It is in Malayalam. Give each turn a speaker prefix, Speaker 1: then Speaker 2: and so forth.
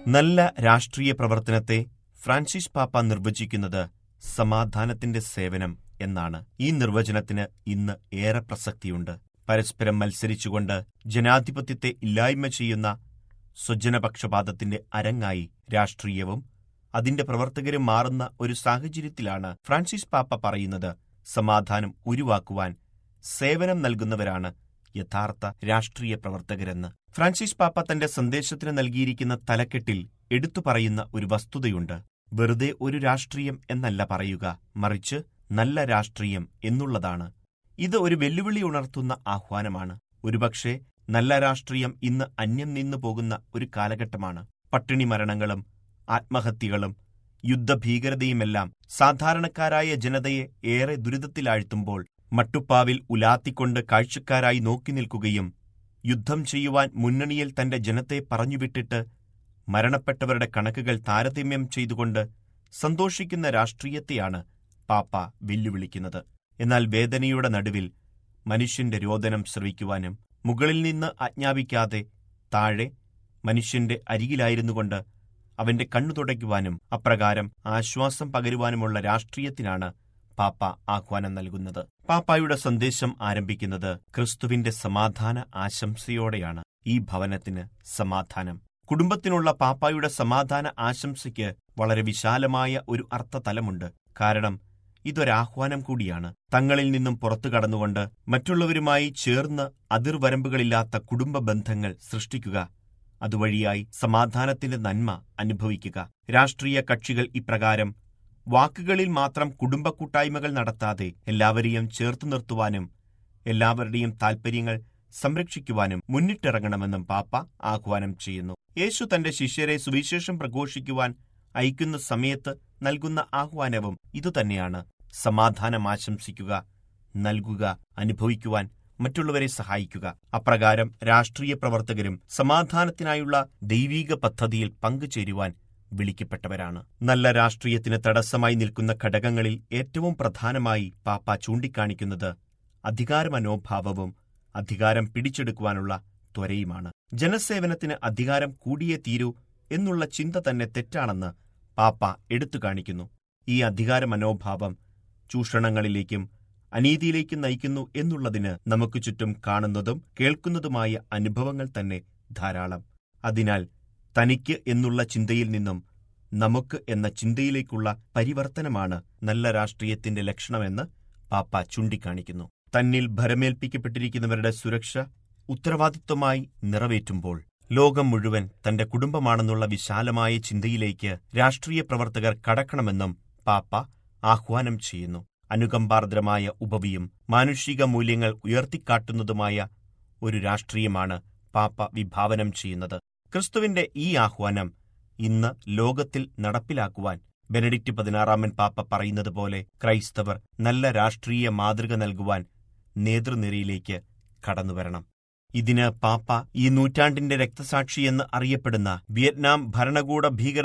Speaker 1: നല്ല രാഷ്ട്രീയ പ്രവർത്തനത്തെ ഫ്രാൻസിസ് പാപ്പ നിർവചിക്കുന്നത് സമാധാനത്തിന്റെ സേവനം എന്നാണ് ഈ നിർവചനത്തിന് ഇന്ന് ഏറെ പ്രസക്തിയുണ്ട് പരസ്പരം മത്സരിച്ചുകൊണ്ട് ജനാധിപത്യത്തെ ഇല്ലായ്മ ചെയ്യുന്ന സ്വജനപക്ഷപാതത്തിന്റെ അരങ്ങായി രാഷ്ട്രീയവും അതിന്റെ പ്രവർത്തകരും മാറുന്ന ഒരു സാഹചര്യത്തിലാണ് ഫ്രാൻസിസ് പാപ്പ പറയുന്നത് സമാധാനം ഉരുവാക്കുവാൻ സേവനം നൽകുന്നവരാണ് യഥാർത്ഥ രാഷ്ട്രീയ പ്രവർത്തകരെന്ന് ഫ്രാൻസിസ് പാപ്പ തന്റെ സന്ദേശത്തിന് നൽകിയിരിക്കുന്ന തലക്കെട്ടിൽ എടുത്തു പറയുന്ന ഒരു വസ്തുതയുണ്ട് വെറുതെ ഒരു രാഷ്ട്രീയം എന്നല്ല പറയുക മറിച്ച് നല്ല രാഷ്ട്രീയം എന്നുള്ളതാണ് ഇത് ഒരു വെല്ലുവിളി ഉണർത്തുന്ന ആഹ്വാനമാണ് ഒരുപക്ഷെ നല്ല രാഷ്ട്രീയം ഇന്ന് അന്യം നിന്നു പോകുന്ന ഒരു കാലഘട്ടമാണ് പട്ടിണി മരണങ്ങളും ആത്മഹത്യകളും യുദ്ധഭീകരതയുമെല്ലാം സാധാരണക്കാരായ ജനതയെ ഏറെ ദുരിതത്തിലാഴ്ത്തുമ്പോൾ മട്ടുപ്പാവിൽ ഉലാത്തിക്കൊണ്ട് കാഴ്ചക്കാരായി നോക്കി നിൽക്കുകയും യുദ്ധം ചെയ്യുവാൻ മുന്നണിയിൽ തന്റെ ജനത്തെ പറഞ്ഞുവിട്ടിട്ട് മരണപ്പെട്ടവരുടെ കണക്കുകൾ താരതമ്യം ചെയ്തുകൊണ്ട് സന്തോഷിക്കുന്ന രാഷ്ട്രീയത്തെയാണ് പാപ്പ വെല്ലുവിളിക്കുന്നത് എന്നാൽ വേദനയുടെ നടുവിൽ മനുഷ്യന്റെ രോദനം ശ്രവിക്കുവാനും മുകളിൽ നിന്ന് ആജ്ഞാപിക്കാതെ താഴെ മനുഷ്യന്റെ അരികിലായിരുന്നുകൊണ്ട് അവന്റെ കണ്ണു തുടയ്ക്കുവാനും അപ്രകാരം ആശ്വാസം പകരുവാനുമുള്ള രാഷ്ട്രീയത്തിനാണ് പാപ്പ ആഹ്വാനം നൽകുന്നത് പാപ്പായുടെ സന്ദേശം ആരംഭിക്കുന്നത് ക്രിസ്തുവിന്റെ സമാധാന ആശംസയോടെയാണ് ഈ ഭവനത്തിന് സമാധാനം കുടുംബത്തിനുള്ള പാപ്പായുടെ സമാധാന ആശംസയ്ക്ക് വളരെ വിശാലമായ ഒരു അർത്ഥതലമുണ്ട് കാരണം ഇതൊരാഹ്വാനം കൂടിയാണ് തങ്ങളിൽ നിന്നും പുറത്തു കടന്നുകൊണ്ട് മറ്റുള്ളവരുമായി ചേർന്ന് അതിർവരമ്പുകളില്ലാത്ത കുടുംബ ബന്ധങ്ങൾ സൃഷ്ടിക്കുക അതുവഴിയായി സമാധാനത്തിന്റെ നന്മ അനുഭവിക്കുക രാഷ്ട്രീയ കക്ഷികൾ ഇപ്രകാരം വാക്കുകളിൽ മാത്രം കുടുംബ കൂട്ടായ്മകൾ നടത്താതെ എല്ലാവരെയും ചേർത്തു നിർത്തുവാനും എല്ലാവരുടെയും താൽപര്യങ്ങൾ സംരക്ഷിക്കുവാനും മുന്നിട്ടിറങ്ങണമെന്നും പാപ്പ ആഹ്വാനം ചെയ്യുന്നു യേശു തന്റെ ശിഷ്യരെ സുവിശേഷം പ്രഘോഷിക്കുവാൻ അയക്കുന്ന സമയത്ത് നൽകുന്ന ആഹ്വാനവും ഇതുതന്നെയാണ് സമാധാനം ആശംസിക്കുക നൽകുക അനുഭവിക്കുവാൻ മറ്റുള്ളവരെ സഹായിക്കുക അപ്രകാരം രാഷ്ട്രീയ പ്രവർത്തകരും സമാധാനത്തിനായുള്ള ദൈവീക പദ്ധതിയിൽ പങ്കുചേരുവാൻ വിളിക്കപ്പെട്ടവരാണ് നല്ല രാഷ്ട്രീയത്തിന് തടസ്സമായി നിൽക്കുന്ന ഘടകങ്ങളിൽ ഏറ്റവും പ്രധാനമായി പാപ്പ ചൂണ്ടിക്കാണിക്കുന്നത് അധികാരമനോഭാവവും അധികാരം പിടിച്ചെടുക്കുവാനുള്ള ത്വരയുമാണ് ജനസേവനത്തിന് അധികാരം കൂടിയേ തീരൂ എന്നുള്ള ചിന്ത തന്നെ തെറ്റാണെന്ന് പാപ്പ എടുത്തു കാണിക്കുന്നു ഈ അധികാര മനോഭാവം ചൂഷണങ്ങളിലേക്കും അനീതിയിലേക്കും നയിക്കുന്നു എന്നുള്ളതിന് നമുക്ക് ചുറ്റും കാണുന്നതും കേൾക്കുന്നതുമായ അനുഭവങ്ങൾ തന്നെ ധാരാളം അതിനാൽ തനിക്ക് എന്നുള്ള ചിന്തയിൽ നിന്നും നമുക്ക് എന്ന ചിന്തയിലേക്കുള്ള പരിവർത്തനമാണ് നല്ല രാഷ്ട്രീയത്തിന്റെ ലക്ഷണമെന്ന് പാപ്പ ചൂണ്ടിക്കാണിക്കുന്നു തന്നിൽ ഭരമേൽപ്പിക്കപ്പെട്ടിരിക്കുന്നവരുടെ സുരക്ഷ ഉത്തരവാദിത്വമായി നിറവേറ്റുമ്പോൾ ലോകം മുഴുവൻ തന്റെ കുടുംബമാണെന്നുള്ള വിശാലമായ ചിന്തയിലേക്ക് രാഷ്ട്രീയ പ്രവർത്തകർ കടക്കണമെന്നും പാപ്പ ആഹ്വാനം ചെയ്യുന്നു അനുകമ്പാർദ്രമായ ഉപവിയും മാനുഷിക മൂല്യങ്ങൾ ഉയർത്തിക്കാട്ടുന്നതുമായ ഒരു രാഷ്ട്രീയമാണ് പാപ്പ വിഭാവനം ചെയ്യുന്നത് ക്രിസ്തുവിന്റെ ഈ ആഹ്വാനം ഇന്ന് ലോകത്തിൽ നടപ്പിലാക്കുവാൻ ബെനഡിക്റ്റ് പതിനാറാമൻ പാപ്പ പറയുന്നത് പോലെ ക്രൈസ്തവർ നല്ല രാഷ്ട്രീയ മാതൃക നൽകുവാൻ നേതൃനിരയിലേക്ക് കടന്നുവരണം ഇതിന് പാപ്പ ഈ നൂറ്റാണ്ടിന്റെ രക്തസാക്ഷിയെന്ന് അറിയപ്പെടുന്ന വിയറ്റ്നാം ഭരണകൂട ഭീകര